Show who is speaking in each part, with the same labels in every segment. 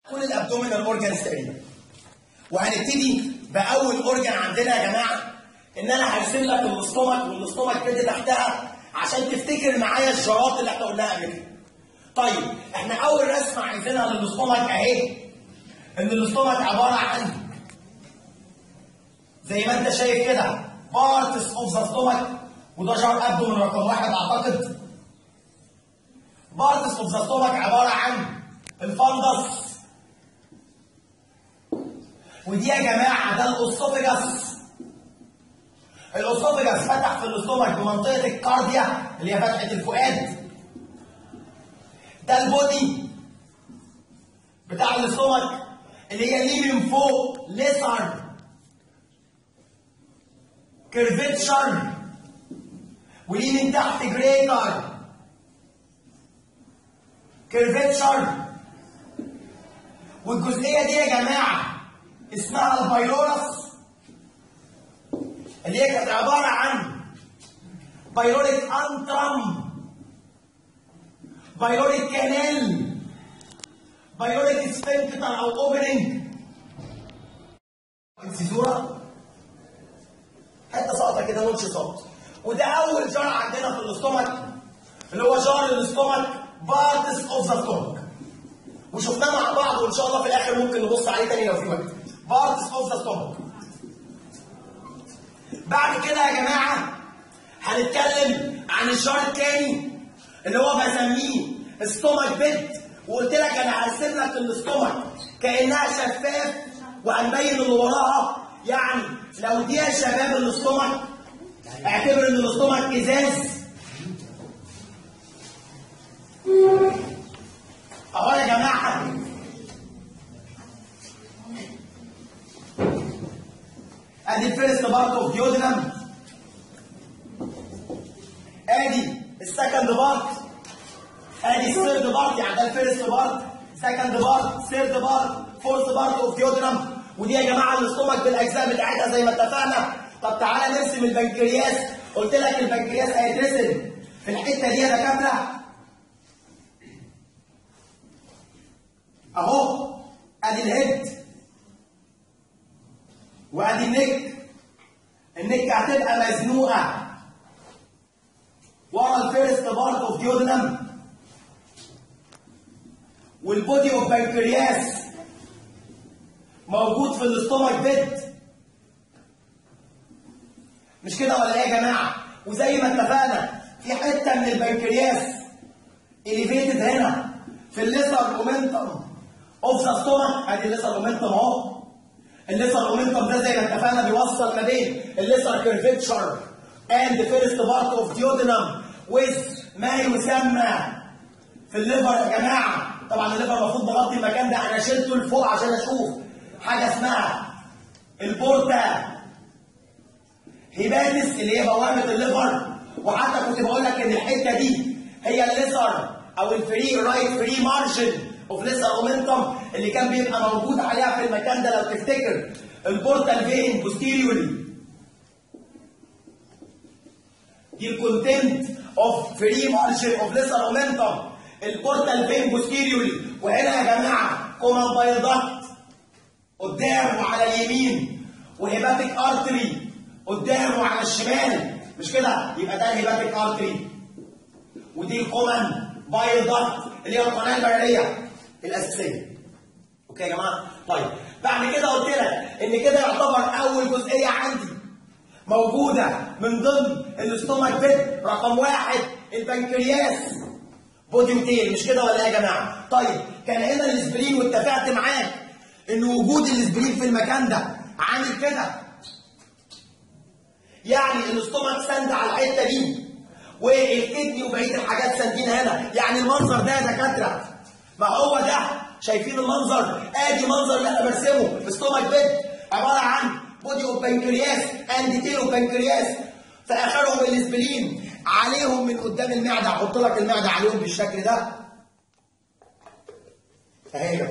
Speaker 1: كل الابدومينال اورجانز تقريبا وهنبتدي باول اورجان عندنا يا جماعه ان انا هرسم لك الاستومك والاستومك كده تحتها عشان تفتكر معايا الجرات اللي احنا قلناها قبل كده. طيب احنا اول رسمه عندنا للاستومك اهي ان الاستومك عباره عن زي ما انت شايف كده بارتس اوف ذا ستومك وده جار ابدومين رقم واحد اعتقد بارتس اوف ذا ستومك عباره عن الفندس ودي يا جماعه ده الاسوفجاس الاسوفجاس فتح في الاستومك بمنطقه الكارديا اللي هي فتحه الفؤاد ده البودي بتاع الاستومك اللي هي ليه من فوق ليسر كيرفتشر وليه من تحت جريتر كيرفتشر والجزئيه دي يا جماعه اسمها البايلورس اللي هي كانت عباره عن بايلوريك انترم بايلوريك كانال بايلوريك سفنكتر او اوبننج انسيزورا حته ساقطه كده نوتش صوت وده اول جار عندنا في الاستومك اللي هو جار الاستومك بارتس اوف ذا ستومك وشفناه مع بعض وان شاء الله في الاخر ممكن نبص عليه تاني لو في وقت بارتس اوف ذا ستومك بعد كده يا جماعه هنتكلم عن الجار الثاني اللي هو بسميه ستومك بيد وقلت لك انا هرسم لك الاستومك كانها شفاف وهنبين اللي وراها يعني لو دي يا شباب الاستومك اعتبر ان الاستومك ازاز اهو يا جماعه ادي الفيرست بارت اوف ديودنم ادي السكند بارت ادي الثيرد بارت يعني ده الفيرست بارت سكند بارت ثيرد بارت فورث بارت اوف ديودنم ودي يا جماعه الاستومك بالاجزاء بتاعتها زي ما اتفقنا طب تعالى نرسم البنكرياس قلت لك البنكرياس هيترسم في الحته دي يا دكاتره اهو ادي الهيد وادي النك النك هتبقى مزنوقه ورا الفيرست بارت اوف ديودنم والبودي اوف بنكرياس موجود في الاستومك بيد مش كده ولا ايه يا جماعه وزي ما اتفقنا في حته من البنكرياس اليفيتد هنا في الليسر مومنتم اوف ذا ستومك ادي الليسر مومنتم اهو الليسر مومنتم ده زي ما اتفقنا بيوصل ما بين الليسر كيرفتشر اند فيرست بارت اوف ديودنم ويز ما يسمى في الليفر يا جماعه طبعا الليفر المفروض بغطي المكان ده انا شلته لفوق عشان اشوف حاجه اسمها البورتا هيباتس اللي هي بوابه الليفر وحتى كنت بقول لك ان الحته دي هي الليسر او الفري رايت فري مارجن اوف ليسر مومنتم اللي كان بيبقى موجود عليها في المكان ده لو تفتكر البورتال فين بوستيريوري دي الكونتنت اوف فري مارجن اوف ليسر مومنتم البورتال فين بوستيريوري وهنا يا جماعه كومان بايضات قدام وعلى اليمين وهيباتيك ارتري قدام وعلى الشمال مش كده يبقى ده الهيباتيك ارتري ودي الكومان بايضات اللي هي القناه البريه الاساسيه اوكي يا جماعه طيب بعد كده قلت لك ان كده يعتبر اول جزئيه عندي موجوده من ضمن الاستومك بيد رقم واحد البنكرياس بودي وتيل مش كده ولا ايه يا جماعه طيب كان هنا الاسبرين واتفقت معاك ان وجود الاسبرين في المكان ده عامل كده يعني الاستومك سند على الحته دي والكدني وبقيه الحاجات ساندين هنا يعني المنظر ده يا دكاتره ما هو ده شايفين المنظر ادي منظر اللي انا برسمه في ستومك بيد عباره عن بودي اوف بنكرياس اند تيل اوف بنكرياس في اخرهم الاسبرين عليهم من قدام المعده احط لك المعده عليهم بالشكل ده اهي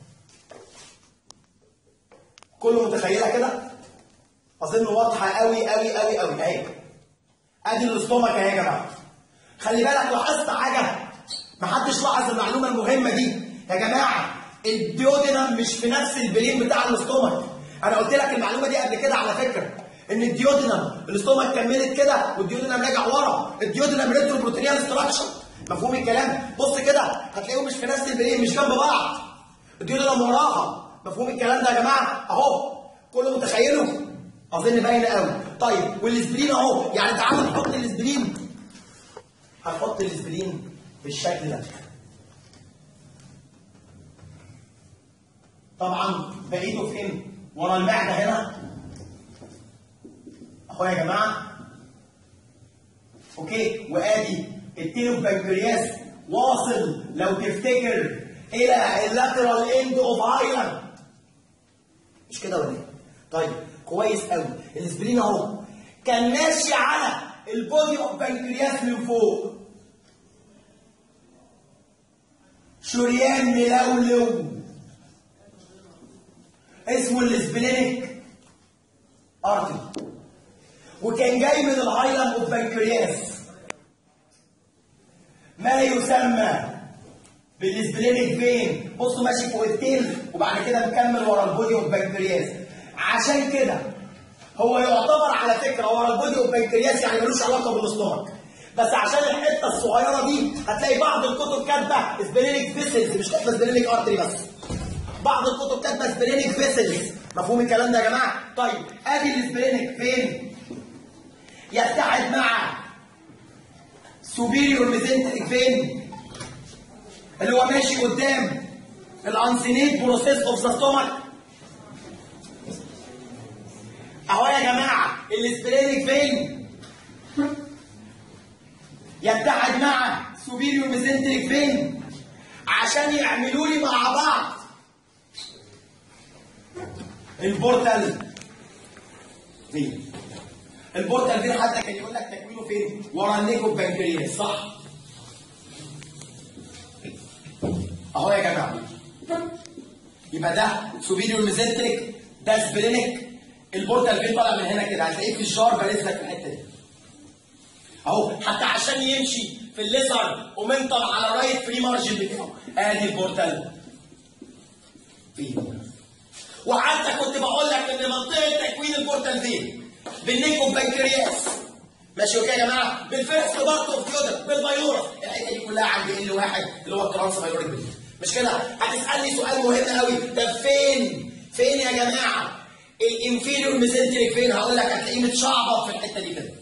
Speaker 1: كله متخيله كده اظن واضحه قوي قوي قوي قوي اهي ادي الاستومك اهي يا جماعه خلي بالك لاحظت حاجه محدش لاحظ المعلومه المهمه دي يا جماعه الديودينم مش في نفس البلين بتاع الاستومك انا قلت لك المعلومه دي قبل كده على فكره ان الديودينم الاستومك كملت كده والديودينم راجع ورا الديودينم ريترو بروتينيال ستراكشر مفهوم الكلام بص كده هتلاقيهم مش في نفس البلين مش جنب بعض الديودينم وراها مفهوم الكلام ده يا جماعه اهو كله متخيله اظن باين قوي طيب والاسبرين اهو يعني تعالوا نحط الاسبرين هنحط الاسبرين بالشكل ده طبعا بعيده فين ورا المعده هنا اهو يا جماعه اوكي وادي التيلو بنكرياس واصل لو تفتكر الى اللاترال اند اوف هايلاند مش كده ولا ايه؟ طيب كويس قوي الاسبرين اهو كان ماشي على البودي اوف بنكرياس من فوق شريان ملولو اسمه الاسبلينيك ارتري وكان جاي من الهايلاند اوف بنكرياس ما يسمى بالاسبلينيك فين بصوا ماشي فوق التيل وبعد كده مكمل ورا البودي اوف بنكرياس عشان كده هو يعتبر على فكره ورا البودي اوف بنكرياس يعني ملوش علاقه بالاستومك بس عشان الحته الصغيره دي هتلاقي بعض الكتب كاتبه اسبلينيك فيسلز مش كاتبه اسبلينيك ارتري بس بعض الكتب كاتبه اسبلينيك فيسلز مفهوم الكلام ده يا جماعه طيب ادي الاسبلينيك فين يتحد مع سوبيريور ميزنتريك فين اللي هو ماشي قدام الانسينيت بروسيس اوف ذا ستومك اهو يا جماعه الاسبلينيك فين يتحد مع سوبيريور ميزنتريك فين عشان يعملوا لي مع بعض البورتال فين البورتال فين حتى كان يقول لك تكوينه فين ورا النيكو بنكرياس صح اهو يا جماعه يبقى ده سوبيريور ميزنتريك ده سبلينيك البورتال فين طالع من هنا كده هتلاقيه في الجار بارز لك في الحته دي اهو حتى عشان يمشي في الليزر ومنطم على الرايت فري مارجن بتاعه ادي البورتال فين وحتى كنت بقول لك ان منطقه تكوين البورتال فين بالنيكو بنكرياس ماشي اوكي يا جماعه بالفيرست بارت اوف ديودر بالفيروس الحته دي كلها عند ال واحد اللي هو الترانس فيوريك بليد مش كده هتسالني سؤال مهم قوي طب فين فين يا جماعه الانفيريور ميزنتريك فين هقول لك هتلاقيه متشعبط في الحته دي كده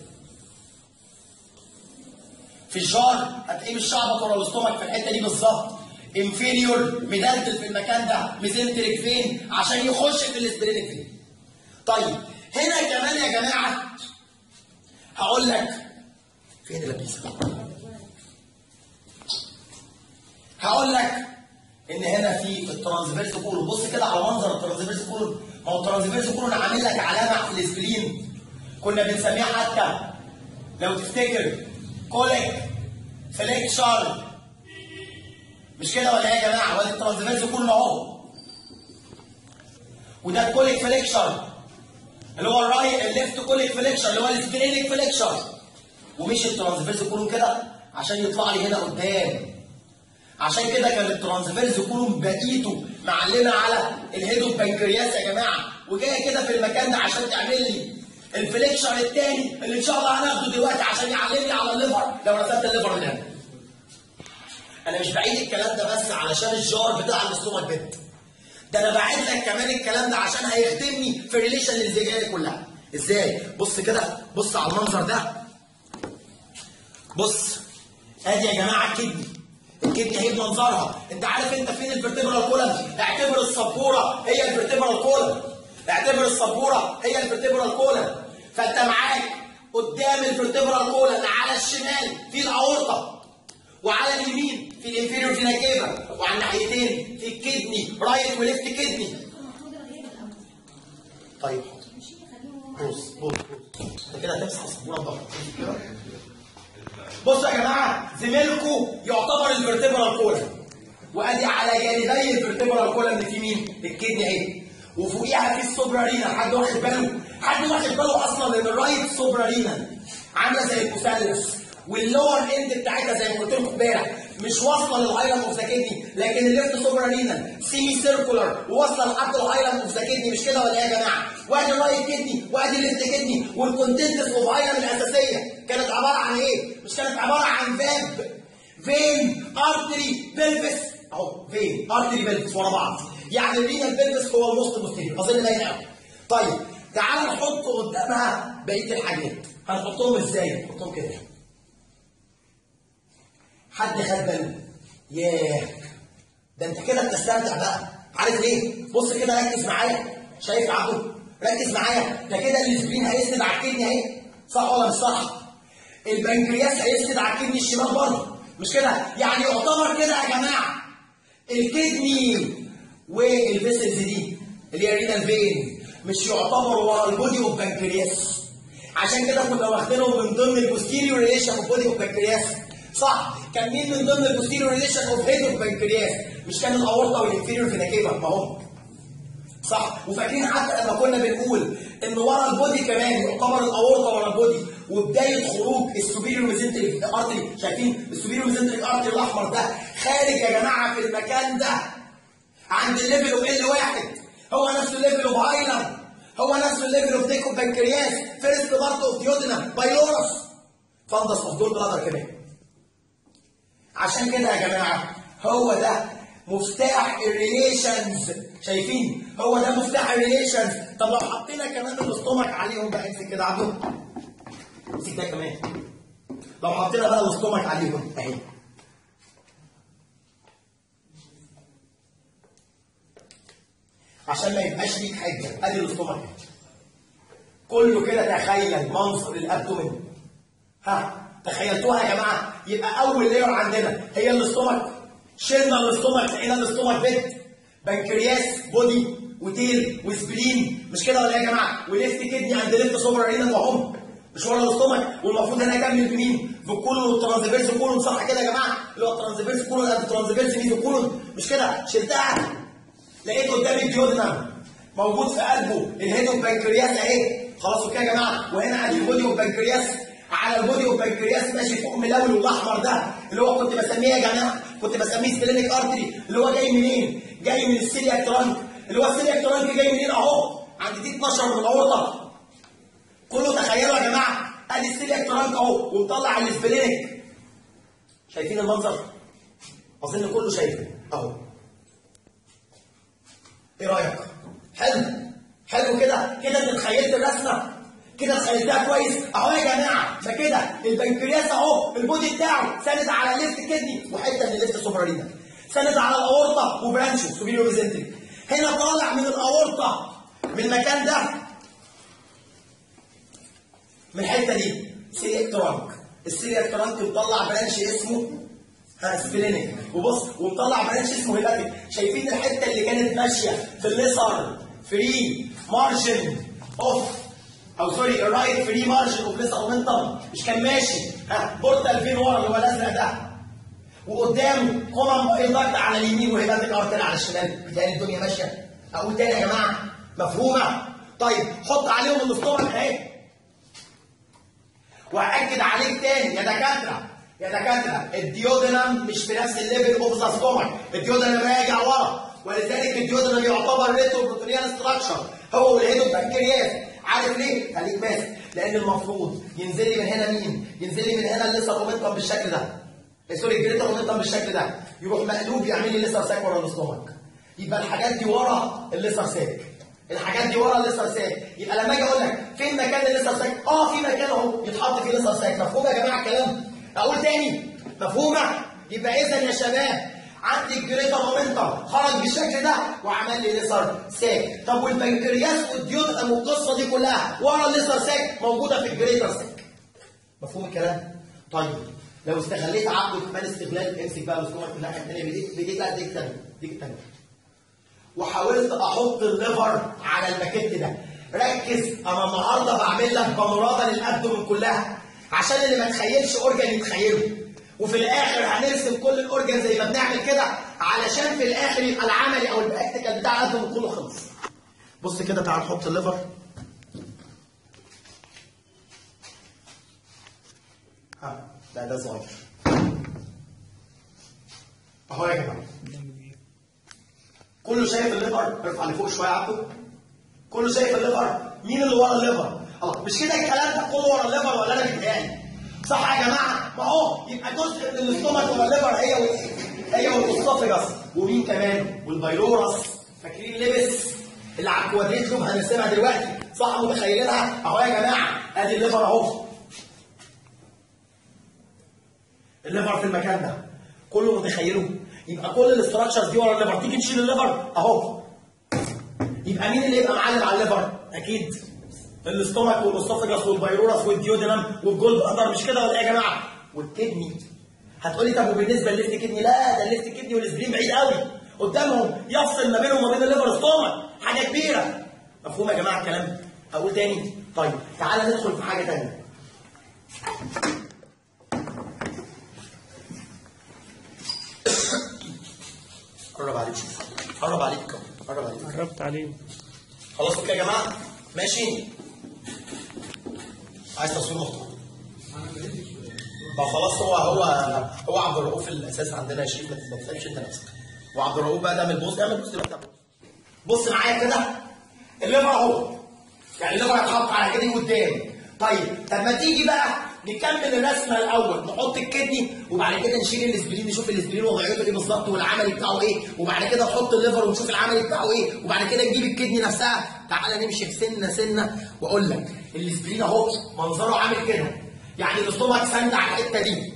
Speaker 1: في الجار هتلاقيه متشعبط ورا الاستومك في الحته دي بالظبط انفيريور مدلدل في المكان ده ميزنتريك فين عشان يخش في الاسبرينيك فين طيب هنا كمان يا جماعه هقول لك فين اللبيسه هقول لك ان هنا في الترانسفيرس كولون بص كده على منظر الترانسفيرس كولون ما هو الترانسفيرس كولون عامل لك علامه في الاسبلين كنا بنسميها حتى لو تفتكر كوليك فليكشر مش كده ولا ايه يا جماعه وادي الترانسفيرس كولون اهو وده الكوليك فليكشر اللي هو الرايت الليفت كوليك فليكشر اللي هو السبلينيك فليكشر ومشي الترانسفيرس كولون كده عشان يطلع لي هنا قدام عشان كده كان الترانسفيرس كولون بقيته معلمه على الهيدو بنكرياس يا جماعه وجايه كده في المكان ده عشان تعمل لي الفليكشر الثاني اللي ان شاء الله هناخده دلوقتي عشان يعلمني على الليفر لو رسمت الليفر من هنا. انا مش بعيد الكلام ده بس علشان الجار بتاع الاستومك بيت. ده انا بعيد لك كمان الكلام ده عشان هيخدمني في الريليشن الزيجيه كلها. ازاي؟ بص كده بص على المنظر ده. بص ادي يا جماعه الكدني الكدني اهي بمنظرها انت عارف انت فين الفرتبرال كولم اعتبر السبوره هي الفرتبرال كولم اعتبر السبوره هي الفرتبرال كولم فانت معاك قدام الفرتبرال كولم على الشمال في الاورطه وعلى اليمين في الانفيريور فينا كيفا وعلى الناحيتين في الكدني رايت وليفت كدني طيب بص بص بص انت كده هتمسح السبوره بضغط بصوا يا جماعه زميلكم يعتبر الفرتبرال كولم وادي على جانبي الفرتبرال كولم اللي في مين؟ الكدني اهي وفوقيها في السوبرارينا حد واخد باله؟ حد واخد باله اصلا ان الرايت سوبرارينا عامله زي المثلث واللور اند بتاعتها زي ما قلت لكم امبارح مش واصله للهايلاند اوف ذا كدني لكن الليفت سوبرا رينال سيمي سيركولار وواصله لحد الهايلاند اوف ذا كدني مش كده ولا ايه يا جماعه؟ وادي الرايت كدني وادي الليفت كدني والكونتنتس اوف هايلاند الاساسيه كانت عباره عن ايه؟ مش كانت عباره عن فاب فين ارتري بلفس اهو فين ارتري بلفس ورا بعض يعني الرينال بلفس هو الوسط مستقيم اظن باين قوي طيب تعال نحط قدامها بقيه الحاجات هنحطهم ازاي؟ نحطهم كده حد خد باله ياه ده انت كده بتستمتع بقى عارف ليه؟ بص كده ركز معايا شايف عبده؟ ركز معايا ده كده الاسبرين هيسند على الكدني اهي صح ولا مش صح؟ البنكرياس هيسند على الكدني الشمال برضه مش كده؟ يعني يعتبر كده يا جماعه الكدني والفيسلز دي اللي هي رينال فين مش يعتبر ورا البودي اوف بنكرياس عشان كده كنا واخدينهم من ضمن البوستيريور ريليشن اوف بودي اوف بنكرياس صح كان مين من ضمن البوستيريور ريليشن اوف هيد اوف بنكرياس مش كان الاورطه والانفيريور فيناكيبا ما هم صح وفاكرين حتى لما كنا بنقول ان ورا البودي كمان يعتبر الاورطه ورا البودي وبدايه خروج السوبيريور ميزنتريك ارتري شايفين السوبيريور ميزنتريك ارتري الاحمر ده خارج يا جماعه في المكان ده عند الليفل اوف ال واحد هو نفس الليفل اوف هايلاند هو نفس الليفل اوف ديكو بنكرياس فيرست بارت اوف ديودنا بايلورس فندس اوف دول بلادر كمان عشان كده يا جماعه هو ده مفتاح الريليشنز شايفين هو ده مفتاح الريليشنز طب لو حطينا كمان الاستومك عليهم بقى امسك كده عبده امسك ده كمان لو حطينا بقى الاستومك عليهم اهي عشان ما يبقاش ليك حجه ادي الاستومك كله كده تخيل منظر الابدومين ها تخيلتوها يا جماعه يبقى اول لير عندنا هي الاستومك شلنا الاستومك لقينا الاستومك بيت بنكرياس بودي وتيل وسبلين مش كده ولا ايه يا جماعه وليفت كدني عند ليفت سوبر رينال وهم مش ورا الاستومك والمفروض انا اكمل بمين؟ بالكولون والترانزفيرس كولون صح كده يا جماعه اللي هو الترانزفيرس كولون قد الترانزفيرس ميزو كولون مش كده شلتها لقيت قدامي الديودنم موجود في قلبه الهيد بنكرياس اهي خلاص اوكي يا جماعه وهنا ادي البودي بنكرياس على البودي بنكرياس ماشي فوق ملون الاحمر ده اللي هو كنت بسميه يا جماعه كنت بسميه سبلينيك ارتري اللي هو جاي منين؟ جاي من السيلياك ترانك اللي هو السيلياك ترانك جاي منين اهو عند دي 12 من الاورطه كله تخيلوا يا جماعه ادي السيلياك ترانك اهو ومطلع السبلينيك شايفين المنظر؟ اظن كله شايفه اهو ايه رايك؟ حلو حلو كده كده انت تخيلت الرسمه كده تخيلتها كويس اهو يا جماعه ده كده البنكرياس اهو البودي بتاعه ساند على الليفت كدني وحته من الليفت سوبرالينا ساند على الاورطه وبرانشو سوبيريور ميزنتري هنا طالع من الاورطه من المكان ده من الحته دي سيليك ترانك السيليك ترانك مطلع برانش اسمه سبلينيك وبص ومطلع برانش اسمه هيباتيك شايفين الحته اللي كانت ماشيه في الليسر فري مارجن اوف او سوري الرايت فري مارجن اوف ليسر اومنتم مش كان ماشي ها بورتال فين ورا اللي هو الازرق ده وقدامه كومن بايضاكت على اليمين وهيباتيك ارتر على الشمال بتهيألي الدنيا ماشيه اقول تاني يا جماعه مفهومه طيب حط عليهم الاستومك اهي واكد عليك تاني يا دكاتره يا دكاتره الديودنم مش في نفس الليفل اوف ذا ستومك الديودنم راجع ورا ولذلك الديودنم يعتبر ريترو بروتونيال ستراكشر هو والهيدو بنكرياس عارف ليه؟ خليك ماسك لان المفروض ينزل لي من هنا مين؟ ينزل لي من هنا الليسر اومنتم بالشكل ده سوري الجريتر اومنتم بالشكل ده يروح مقلوب يعمل لي ليسر ساك ورا الاستومك يبقى الحاجات دي ورا الليسر ساك الحاجات دي ورا الليسر ساك يبقى لما اجي اقول لك فين مكان الليسر ساك؟ اه في مكان اهو يتحط فيه ليسر ساك مفهوم يا جماعه الكلام؟ اقول تاني مفهومه؟ يبقى اذا يا شباب عندي الجريتر مومنتم خرج بالشكل ده وعمل لي ليسر ساك طب والبنكرياس والديودنم والقصه دي كلها ورا الليسر ساك موجوده في الجريتر ساك مفهوم الكلام؟ طيب لو استغليت عقله كمان استغلال امسك بقى الاستومك في الناحيه الثانيه بديك بديك بقى ديك الثانيه ديك الثانيه وحاولت احط الليفر على الماكيت ده ركز انا النهارده بعمل لك بانوراما للابدومن كلها عشان اللي ما تخيلش اورجان يتخيله وفي الاخر هنرسم كل الاورجان زي ما بنعمل كده علشان في الاخر يبقى العملي او البراكتيكال بتاع الابدومن كله خلص بص كده تعال نحط الليفر ها لا ده صغير اهو يا جماعه كله شايف الليفر ارفع لفوق شويه عبده كله شايف الليفر مين اللي ورا الليفر اه مش كده الكلام ده كله ورا الليفر ولا انا بيتهيألي صح يا جماعه ما هو يبقى جزء من الاستومك ورا الليفر هي وال... هي والاسوفجاس ومين كمان والبايلورس فاكرين لبس اللي على الكوادريت شوف هنرسمها دلوقتي صح متخيلينها اهو يا جماعه ادي الليفر اهو الليفر في المكان ده كله متخيله يبقى كل الاستراكشرز دي ورا الليفر تيجي تشيل الليفر اهو يبقى مين اللي يبقى معلم على الليفر اكيد الاستومك والاسوفجاس والبايرورس والديودينم والجولد اندر مش كده ولا ايه يا جماعه والكدني هتقولي طب وبالنسبه لليفت كدني لا ده الليفت كدني والاسبرين بعيد قوي قدامهم يفصل ما بينهم وما بين الليفر ستومك حاجه كبيره مفهوم يا جماعه الكلام ده اقول تاني طيب تعالى ندخل في حاجه تانيه قرب عليك قرب عليك قرب عليك
Speaker 2: قربت عليه
Speaker 1: خلاص اوكي يا جماعه ماشي عايز تصوير محترم طب خلاص هو هو هو عبد الرؤوف الاساس عندنا يا شريف ما تتكلمش انت نفسك وعبد الرؤوف بقى ده من البوست اعمل بوست بقى بص معايا كده الليفر اهو يعني الليفر هيتحط على كده قدام طيب طب ما تيجي بقى نكمل الرسمه الاول نحط الكدني وبعد كده نشيل الاسبرين نشوف الاسبرين وضعيته ايه بالظبط والعملي بتاعه ايه وبعد كده نحط الليفر ونشوف العملي بتاعه ايه وبعد كده نجيب الكدني نفسها تعالى نمشي في سنه سنه واقول لك الاسبرين اهو منظره عامل كده يعني الاستومك سند على الحته دي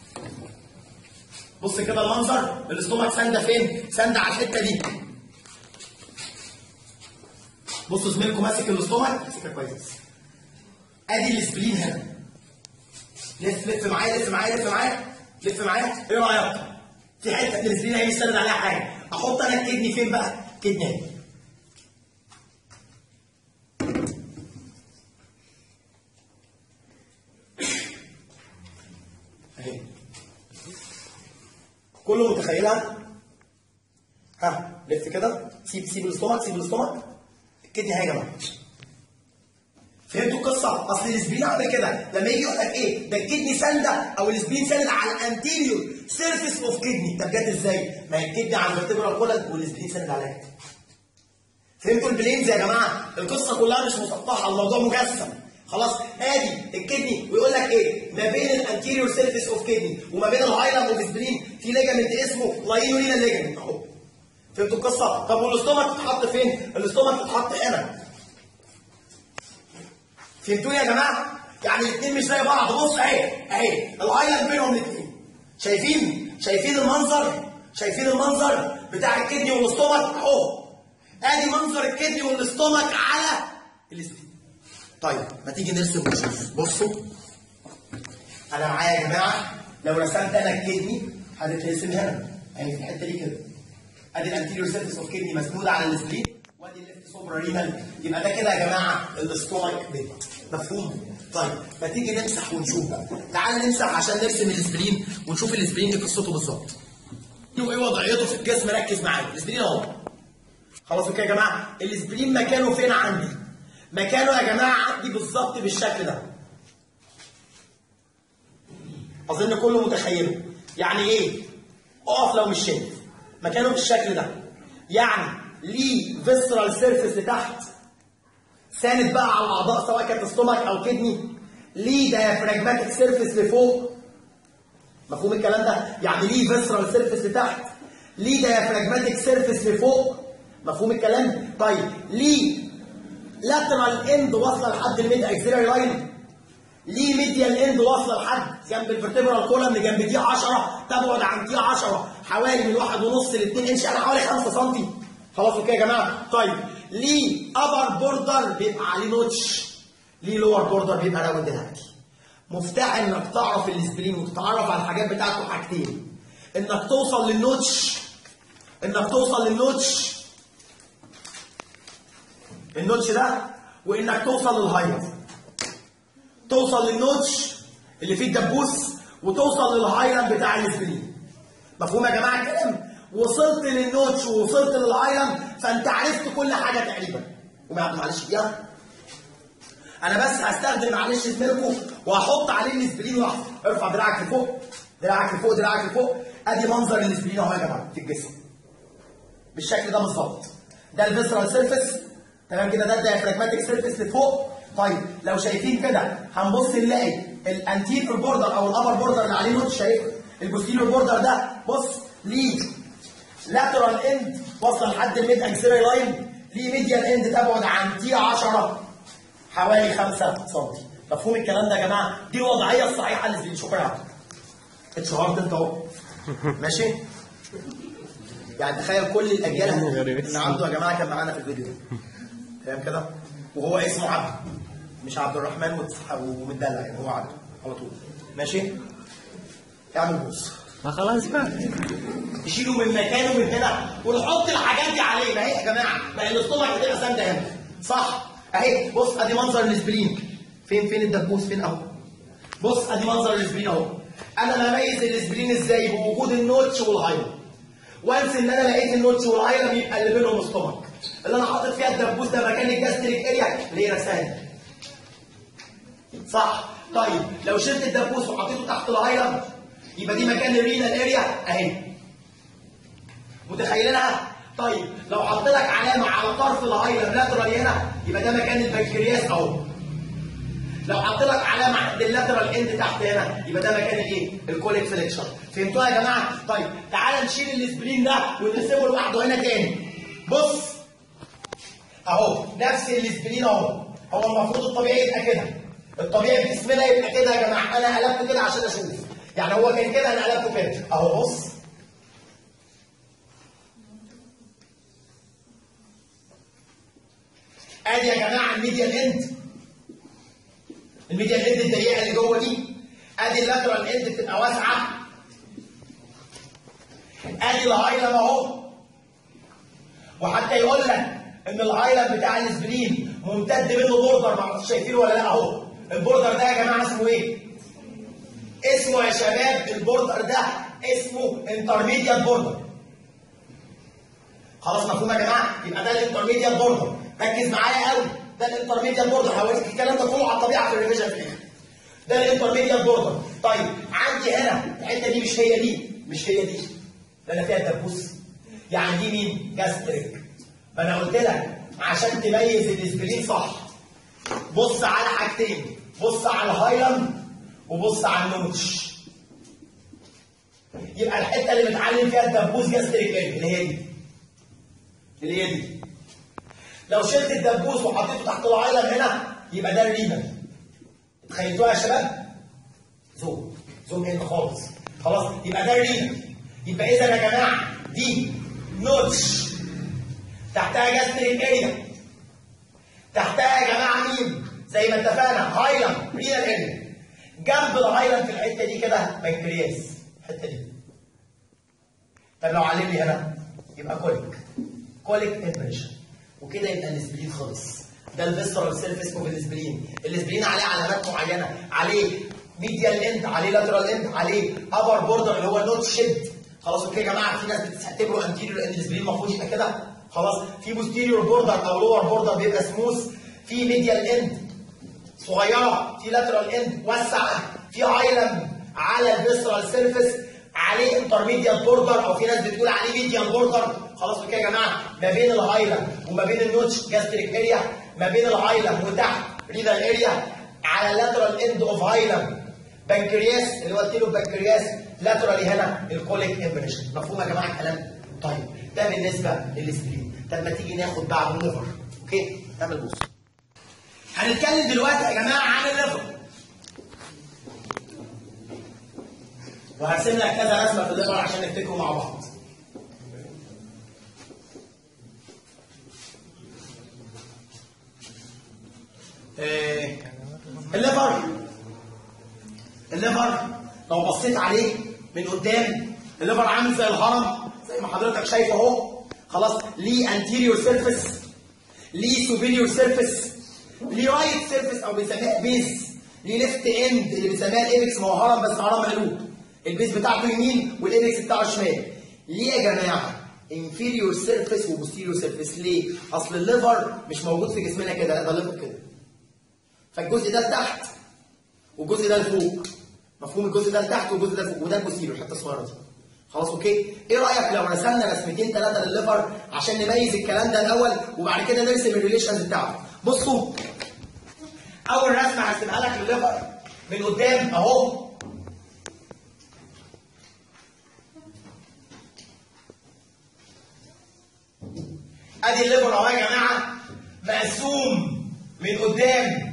Speaker 1: بص كده المنظر الاستومك سند فين؟ سند على الحته دي بصوا زميلكم ماسك الاستومك ماسكها كويس ادي السبلين هنا لف لف معايا لف معايا لف معايا لف معايا ايه رايك؟ في حته من السبلين هي يستند عليها حاجه احط انا الكدني فين بقى؟ كدني هنا اهي كله متخيلها؟ ها لف كده سيب سيب الاستومك سيب الاستومك الكدني اهي يا جماعه فهمتوا القصه؟ اصل الاسبرين عامل كده لما يجي يقول لك ايه؟ ده الكدني سانده او الاسبرين ساند على الانتيريور سيرفيس اوف كدني طب جت ازاي؟ ما هي الكدني على الفرتبرال كولن والاسبرين ساند على كده. فهمتوا البلينز يا جماعه؟ القصه كلها مش مسطحه الموضوع مجسم. خلاص ادي الكدني ويقول لك ايه؟ ما بين الانتيريور سيرفيس اوف كدني وما بين الهايلم اوف سبرين في ليجامنت اسمه لاينولينا ليجامنت اهو. فهمتوا القصه؟ طب والاستومك تتحط فين؟ الاستومك تتحط هنا. فهمتوا يا جماعه؟ يعني الاثنين مش زي بعض بص اهي اهي الهايلاند بينهم الاثنين شايفين شايفين المنظر شايفين المنظر بتاع الكدني والاستومك اهو ادي منظر الكدني والاستومك على الاسبين طيب ما تيجي نرسم ونشوف بصوا انا معايا يا جماعه لو رسمت انا الكدني هتترسم هنا اهي في الحته دي كده ادي الانتيريور سيرفيس اوف كدني مسنوده على السبلين وادي الليفت سوبرا رينال يبقى ده كده يا جماعه الاستومك بيت مفهوم طيب ما تيجي نمسح ونشوف بقى تعال نمسح عشان نرسم الاسبرين ونشوف الاسبرين ايه قصته بالظبط وايه وضعيته في الجسم ركز معايا الاسبرين اهو خلاص اوكي يا جماعه الاسبرين مكانه فين عندي مكانه يا جماعه عندي بالظبط بالشكل ده اظن كله متخيله يعني ايه اقف لو مش شايف مكانه بالشكل ده يعني ليه فيسرال سيرفيس لتحت ساند بقى على الاعضاء سواء كانت ستومك او كدني ليه دايفراجماتيك سيرفيس لفوق مفهوم الكلام ده يعني ليه فيسرال سيرفيس لتحت ليه دايفراجماتيك سيرفيس لفوق مفهوم الكلام طيب ليه لاترال اند واصله لحد الميد اكسيلري لاين ليه ميديال اند واصله لحد جنب الفرتبرال كولم جنب دي 10 تبعد عن دي 10 حوالي من واحد ونص ل 2 انش يعني حوالي 5 سم خلاص اوكي يا جماعه طيب ليه ابر بوردر بيبقى عليه نوتش ليه لور بوردر بيبقى راوند هاكي مفتاح انك تعرف الاسبرين وتتعرف على الحاجات بتاعته حاجتين انك توصل للنوتش انك توصل للنوتش النوتش ده وانك توصل للهايت توصل للنوتش اللي فيه الدبوس وتوصل للهايلاند بتاع الاسبرين مفهوم يا جماعه الكلام وصلت للنوتش ووصلت للهايلاند فانت عرفت كل حاجه تقريبا معلش يلا انا بس هستخدم معلش زميلكم وهحط عليه الاسبرين واحد ارفع دراعك لفوق دراعك لفوق دراعك لفوق ادي منظر الاسبرين اهو يا جماعه في الجسم بالشكل ده بالظبط ده الفيسرال سيرفيس تمام كده ده الديافراجماتيك سيرفيس لفوق طيب لو شايفين كده هنبص نلاقي الانتيريور بوردر او الابر بوردر اللي عليه نوت شايف البوستيريور بوردر ده بص ليه لاترال اند واصله لحد الميد اكسيري لاين ليه ميديال اند تبعد عن تي 10 حوالي 5 سم مفهوم الكلام ده يا جماعه دي الوضعيه الصحيحه للزين شكرا يا عبد اتشهرت انت اهو ماشي يعني تخيل كل الاجيال اللي عنده يا جماعه كان معانا في الفيديو ده فاهم كده وهو اسمه عبد مش عبد الرحمن متصح- ومدلع يعني هو عبد على طول ماشي اعمل بص
Speaker 2: ما خلاص بقى
Speaker 1: نشيله من مكانه من هنا ونحط الحاجات دي عليه ما هي يا جماعه ما هي الاستومك هتبقى سانده هنا صح اهي بص ادي منظر الاسبرين فين فين الدبوس فين اهو بص ادي منظر الاسبرين اهو انا بميز الاسبرين ازاي بوجود النوتش والهايلم وانس ان انا لقيت النوتش والهايلم يبقى اللي بينهم استومك اللي انا حاطط فيها الدبوس ده مكان الجاستريك اريا اللي هي نفسها دي صح طيب لو شلت الدبوس وحطيته تحت الهايلم يبقى دي مكان الرينال اريا اهي متخيلينها طيب لو حط لك علامه على طرف الهايلم لاترال هنا يبقى ده مكان البنكرياس اهو لو حط لك علامه عند اللاترال اند تحت هنا يبقى ده مكان الايه الكوليك فليكشر فهمتوها يا جماعه طيب تعالى نشيل الاسبرين ده ونرسمه لوحده هنا تاني بص اهو نفس الاسبرين اهو هو المفروض الطبيعي يبقى كده الطبيعي في جسمنا يبقى كده يا جماعه انا قلبته كده عشان اشوف يعني هو كان كده انا قلبته كده اهو بص ادي يا جماعه الميديال اند الميديال اند الضيقه اللي جوه دي ادي اللاترال اند بتبقى واسعه ادي الهايلم اهو وحتى يقول لك ان الهايلم بتاع الاسبرين ممتد منه بوردر ما اعرفش شايفينه ولا لا اهو البوردر ده يا جماعه اسمه ايه؟ اسمه يا شباب البوردر ده اسمه انترميديات بوردر خلاص مفهوم يا جماعه يبقى ده الانترميديات بوردر ركز معايا قوي ده الانترميديات بوردر هوريك الكلام ده كله على الطبيعه في الريفيجن في الاخر ده الانترميديات بوردر طيب عندي هنا الحته دي مش هي دي مش هي دي ده انا فيها الدبوس يعني دي مين جاستريك ما انا قلت لك عشان تميز الاسبرين صح بص على حاجتين بص على الهايلم وبص على النوتش يبقى الحته اللي متعلم فيها الدبوس جاستريك اريا اللي هي دي اللي هي دي لو شلت الدبوس وحطيته تحت العيلم هنا يبقى ده الريبل تخيلتوها يا شباب زوم زوم هنا خالص خلاص يبقى ده الريبل يبقى اذا يا جماعه دي نوتش تحتها جاستريك اريا تحتها يا جماعه مين زي ما اتفقنا هايلم رينال اريا جنب الهايلم في الحته دي كده بنكرياس الحته دي طب لو علم لي هنا يبقى كوليك كوليك امبريشن وكده يبقى الاسبرين خلص ده الفيسترال سيرفيس اوف الاسبرين الاسبرين عليه علامات معينه عليه ميديال اند عليه لاترال اند عليه ابر بوردر اللي هو نوت شيد خلاص اوكي يا جماعه في ناس بتعتبره انتيريور لان الاسبرين المفروض يبقى كده خلاص في بوستيريور بوردر او لور بوردر بيبقى سموث في ميديال اند صغيره في لاترال اند واسعه في ايلاند على الفيسترال سيرفيس عليه انترميديال بوردر او في ناس بتقول عليه ميديال بوردر خلاص كده يا جماعه ما بين الهايلاند وما بين النوتش جاستريك اريا ما بين الهايلاند وتحت رينال اريا على اللاترال اند اوف هايلاند بنكرياس اللي هو قلت له بنكرياس لاترالي هنا الكوليك امبريشن مفهوم يا جماعه الكلام طيب ده بالنسبه للسبرين طب ما تيجي ناخد بعد الليفر اوكي نعمل بص هنتكلم دلوقتي يا جماعه عن الليفر وهرسم لك كذا رسمه في الليفر عشان نفتكروا مع بعض إيه، الليفر الليفر لو بصيت عليه من قدام الليفر عامل زي الهرم زي ما حضرتك شايف اهو خلاص ليه انتيريور سيرفيس ليه سوبيريور سيرفيس ليه رايت سيرفيس او بنسميها بيز ليه ليفت اند اللي بنسميها الايبكس ما هو هرم بس هرم مقلوب البيز بتاعته يمين والايبكس بتاعه شمال ليه يا جماعه انفيريور سيرفيس وبوستيريور سيرفيس ليه اصل الليفر مش موجود في جسمنا كده لا ده الليفر كده فالجزء ده لتحت والجزء ده لفوق مفهوم الجزء ده لتحت والجزء ده لفوق وده البوستيريور الحته الصغيره دي خلاص اوكي ايه رايك لو رسمنا رسمتين ثلاثه للليفر عشان نميز الكلام ده الاول وبعد كده نرسم الريليشنز بتاعه بصوا اول رسمه هرسمها لك للليفر من قدام اهو ادي الليفر اهو يا جماعه مقسوم من قدام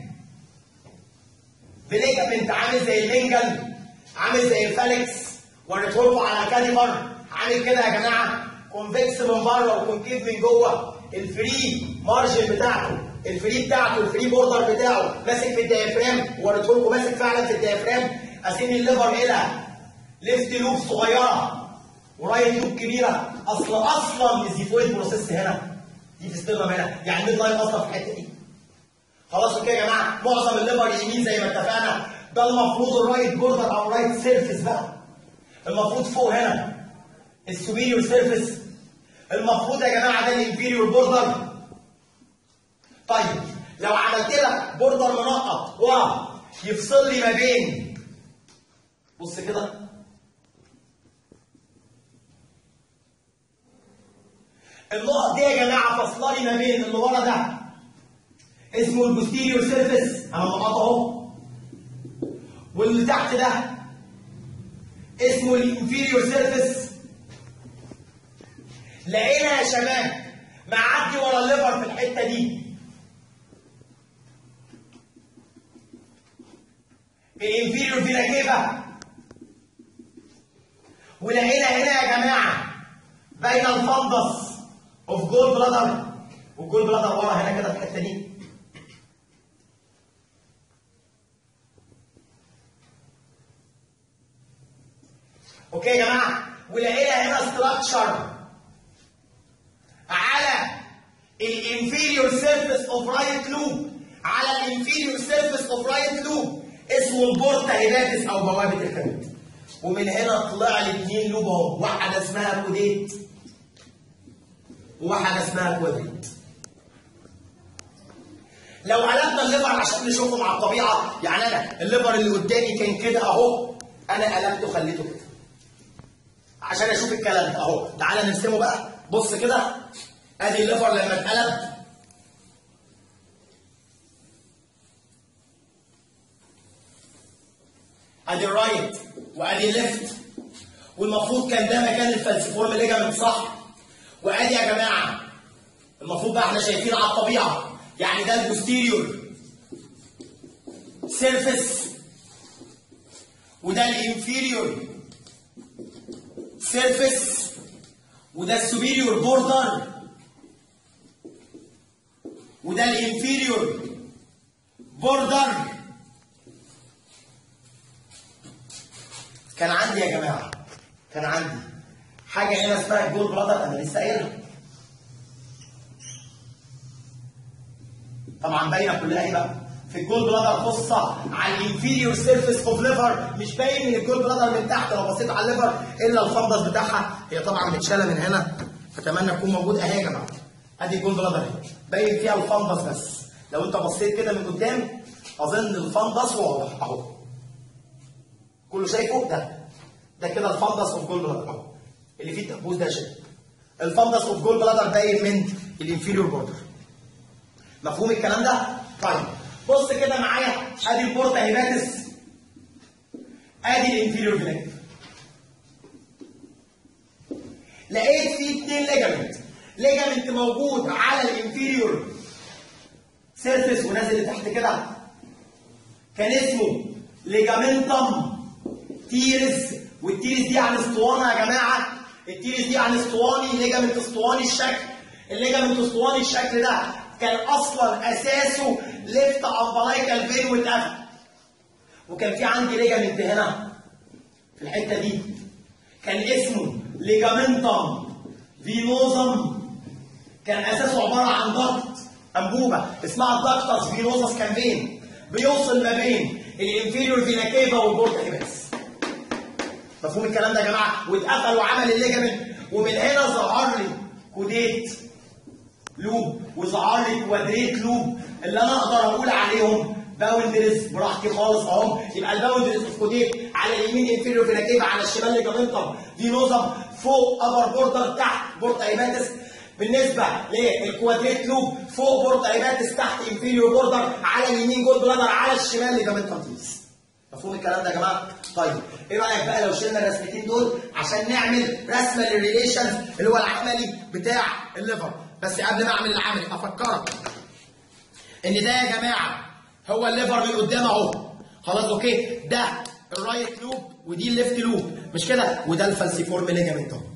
Speaker 1: بليجمنت عامل زي المنجل عامل زي الفالكس وريته لكم على كاليبر عامل كده يا جماعه كونفكس من بره وكونكيف من جوه الفري مارجن بتاعته الفري بتاعته الفري بوردر بتاعه ماسك في الديافرام وريته لكم ماسك فعلا في الديافرام قاسم الليفر الى ليفت لوب صغيره ورايت لوب كبيره اصل اصلا الزيفويد بروسيس هنا دي في ستيرنم هنا يعني الميد لاين اصلا في الحته دي خلاص كده يا جماعه معظم الليفر يمين زي ما اتفقنا ده المفروض الرايت بوردر او الرايت سيرفيس بقى المفروض فوق هنا السوبيريور سيرفيس المفروض يا جماعه ده الانفيريور بوردر طيب لو عملت لك بوردر منقط ورا يفصل لي ما بين بص كده النقط دي يا جماعه فاصله لي ما بين اللي ورا ده اسمه البوستيريور سيرفيس انا مقاطعه اهو واللي تحت ده اسمه الانفيريور سيرفيس لقينا يا شباب معدي ورا الليفر في الحته دي الانفيريور فينا كيفا ولقينا هنا يا جماعه بين الفندس اوف جول بلادر والجول بلادر ورا هنا كده في الحته دي اوكي يا جماعه ولقينا هنا ستراكشر على الانفيريور سيرفيس اوف رايت لوب على الانفيريور سيرفيس اوف رايت لوب اسمه البورتا هيباتس او بوابه الكبد ومن هنا طلع لي اثنين لوب اهو واحده اسمها كوديت وواحده اسمها كوادريت لو قلبنا الليفر عشان نشوفه مع الطبيعه يعني انا الليفر اللي قدامي كان كده اهو انا قلبته خليته كده عشان اشوف الكلام ده اهو تعالى نرسمه بقى بص كده ادي الليفر لما اتقلب ادي الرايت وادي الليفت والمفروض كان ده مكان الفالسيفورم ليجامنت صح وادي يا جماعه المفروض بقى احنا شايفين على الطبيعه يعني ده البوستيريور سيرفيس وده الانفيريور سيرفيس وده السوبيريور بوردر وده الانفيريور بوردر كان عندي يا جماعه كان عندي حاجه هنا اسمها الجول برادر انا لسه قايلها طبعا باينه كلها ايه بقى في الجول بلادر قصه على الانفيريور سيرفيس اوف ليفر مش باين من الجول بلادر من تحت لو بصيت على الليفر الا الفندس بتاعها هي طبعا متشاله من هنا اتمنى تكون موجود اهي يا جماعه ادي الجول بلادر اهي باين فيها الفندس بس لو انت بصيت كده من قدام اظن الفندس واضح اهو كله شايفه ده ده كده الفندس اوف جول بلادر اهو اللي فيه التقبوس ده شايف الفندس اوف جول بلادر باين من الانفيريور بوردر مفهوم الكلام ده؟ طيب بص كده معايا ادي البورتا هيباتس ادي الانفيريور فينيكتيف لقيت فيه اثنين ليجامنت ليجامنت موجود على الانفيريور سيرفيس ونازل لتحت كده كان اسمه ليجامنتم تيرس والتيرس دي عن اسطوانه يا جماعه التيرس دي عن اسطواني ليجامنت اسطواني الشكل الليجامنت اسطواني الشكل ده كان اصلا اساسه ليفت امبلايكال فين واتقفل وكان في عندي ليجامنت هنا في الحته دي كان اسمه ليجامنتم فينوزم كان اساسه عباره عن ضغط انبوبه اسمها الدكتس فينوزس كان فين بيوصل ما بين الانفيريور فينا كيفا والبورتا هيباس مفهوم الكلام ده يا جماعه واتقفل وعمل الليجامنت ومن هنا ظهر لي كوديت لوب وظهر لي كوادريت لوب اللي انا اقدر اقول عليهم باوندرز براحتي خالص اهم يبقى الباوندرز اوف كوديت على اليمين انفيريور فينا كيفا على الشمال ليجامنتم فينوزم فوق ابر بوردر تحت بورتا ايماتس بالنسبه للكوادريت لوب فوق بورتا ايماتس تحت انفيريور بوردر على اليمين جولد بلادر على الشمال ليجامنتم تيس مفهوم الكلام ده يا جماعه؟ طيب ايه رايك بقى لو شلنا الرسمتين دول عشان نعمل رسمه للريليشن اللي هو العملي بتاع الليفر بس قبل ما اعمل العملي افكرك ان ده يا جماعه هو الليفر من قدام اهو خلاص اوكي ده الرايت لوب ودي الليفت لوب مش كده وده الفالسيفورم ليجامنت اهو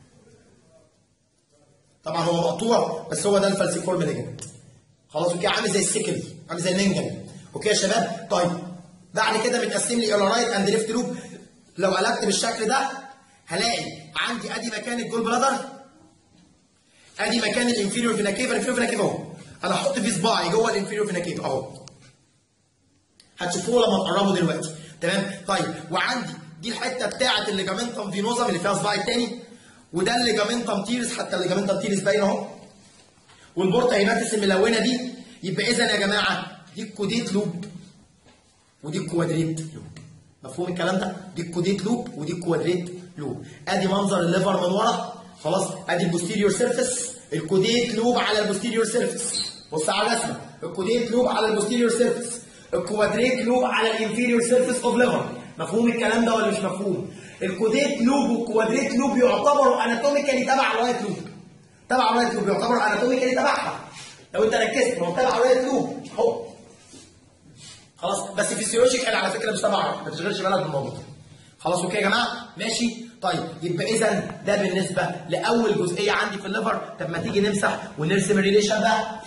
Speaker 1: طبعا هو مقطوع بس هو ده الفالسيفورم ليجامنت خلاص اوكي عامل زي السكري عامل زي النينجل اوكي يا شباب طيب بعد كده متقسم لي الى رايت اند ليفت لوب لو قلبت بالشكل ده هلاقي عندي ادي مكان الجول بلادر ادي مكان الانفيريور فينا كيفا الانفيريور فينا كيفا اهو انا احط فيه صباعي جوه الانفيريور فينا كيفا اهو هتشوفوه لما تقربوا دلوقتي تمام طيب وعندي دي الحته بتاعه الليجامنتم فينوزم اللي فيها صباعي التاني وده الليجامنتم تيرس حتى الليجامنتم تيرس باين اهو والبورتا هيماتس الملونه دي يبقى اذا يا جماعه دي الكوديت لوب ودي الكوادريت لوب مفهوم الكلام ده دي الكوديت لوب ودي الكوادريت لوب ادي منظر الليفر من ورا خلاص ادي البوستيريور سيرفيس الكوديت لوب على البوستيريور سيرفيس بص على الرسمه الكوديت لوب على البوستيريور سيرفيس الكوادريت لوب على الانفيريور سيرفيس اوف ليفر مفهوم الكلام ده ولا مش مفهوم الكوديت لوب والكوادريت لوب يعتبروا اناتوميكالي تبع الرايت لوب تبع الرايت لوب يعتبروا اناتوميكالي تبعها لو انت ركزت هو تبع الرايت لوب اهو خلاص بس فيسيولوجيكال على فكره مش تبعها ما تشغلش بالك بالموضوع خلاص اوكي يا جماعه ماشي طيب يبقى اذا ده بالنسبه لاول جزئيه عندي في الليفر طب ما تيجي نمسح ونرسم الريليشن بقى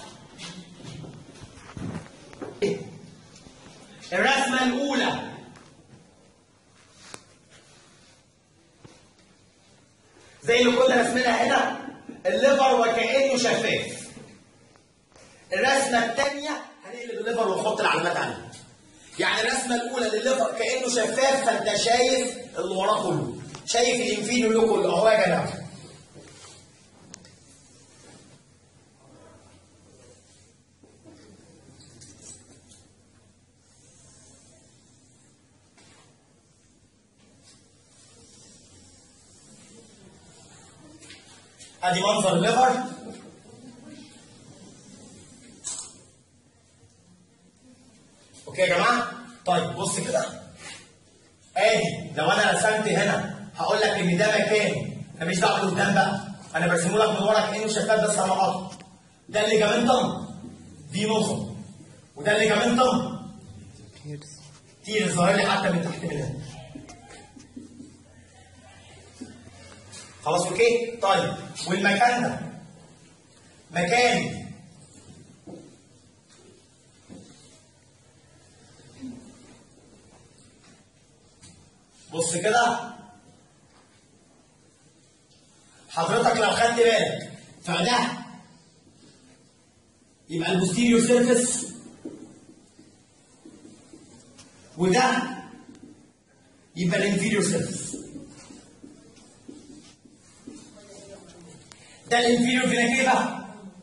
Speaker 1: الرسمه الاولى زي اللي كنا رسمينها هنا الليفر وكانه شفاف الرسمه الثانيه هنقلب الليفر ونحط العلامات عليه يعني الرسمه الاولى للليفر كانه شفاف فانت شايف اللي وراه كله شايف الانفيريور له كله اهو يا جماعه ادي منظر الليفر اوكي يا جماعه طيب بص كده ادي لو انا رسمت هنا هقول لك ان ده مكان انا مش دعوه قدام بقى انا برسمه لك من ورا كانه شفاف بس انا قاطع ده اللي جامنتم دي نظم وده اللي جامنتم تير ظاهر لي حتى من تحت من هنا خلاص اوكي طيب والمكان ده مكان بص كده حضرتك لو خدت بالك فده يبقى البوستيريور سيرفيس وده يبقى الانفيريور سيرفيس ده الانفيريور فينا كده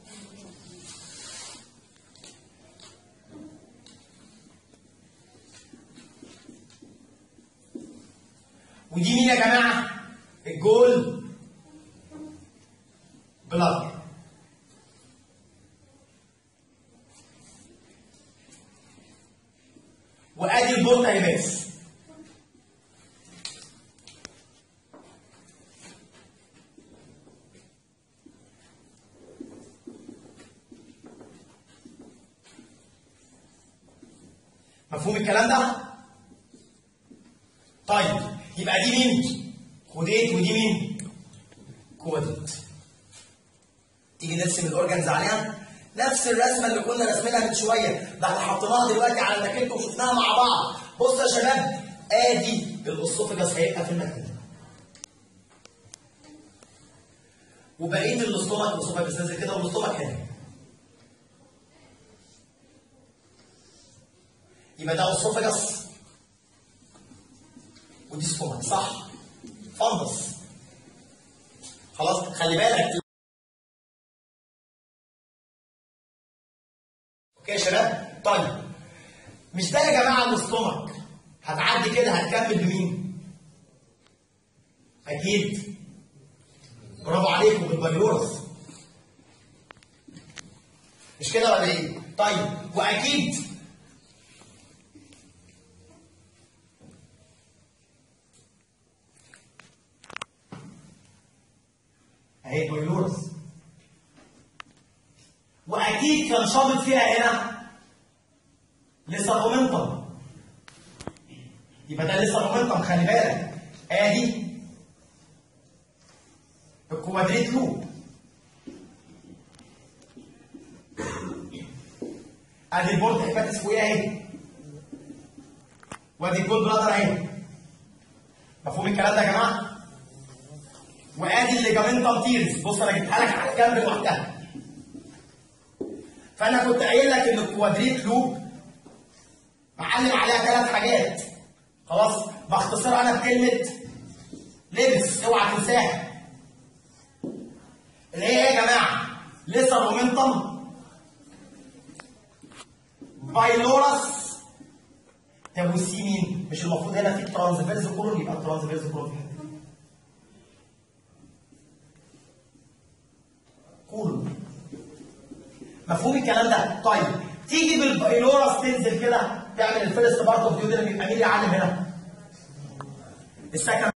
Speaker 1: ودي مين يا جماعه؟ الجول بلاد وادي البورتا يباس مفهوم الكلام ده؟ طيب يبقى دي مين؟ كوديت ودي مين؟ كوديت تيجي نرسم الاورجنز عليها نفس الرسمه اللي كنا راسمينها من شويه ده احنا حطيناها دلوقتي على الماكيت وشفناها مع بعض بص يا شباب ادي الاسوفجس هيبقى في المكان ده وبقيه الاستومك الاسوفجس نازل كده والاستومك هنا يبقى ده اسوفجس ودي ستومك صح فندس خلاص خلي بالك اوكي يا شباب طيب مش ده يا جماعه الاستومك هتعدي كده هتكمل بمين؟ اكيد برافو عليكم بالبايلورس مش كده ولا ايه؟ طيب واكيد اهي البايلورس واكيد كان شابط فيها هنا لسه مومنتم يبقى ده لسه مومنتم خلي بالك ادي الكوادريت لوب ادي البورت هيباتس فوقيها اهي وادي الجود بلادر اهي مفهوم الكلام ده يا جماعه؟ وادي الليجامنتم تيرز بص انا جبتها لك على جنب لوحدها فانا كنت قايل لك ان الكوادريت لوب معلم عليها ثلاث حاجات خلاص بختصرها انا بكلمه لبس اوعى تنساها اللي هي ايه يا جماعه لسه مومنتم بايلورس طب والسي مين؟ مش المفروض هنا في ترانسفيرز كولون يبقى الترانسفيرز كولون في الحته دي. كولون مفهوم الكلام ده؟ طيب تيجي بالبايلورس تنزل كده تعمل الفيرست بارت اوف ديودرم يبقى مين اللي يعلم هنا؟ السكند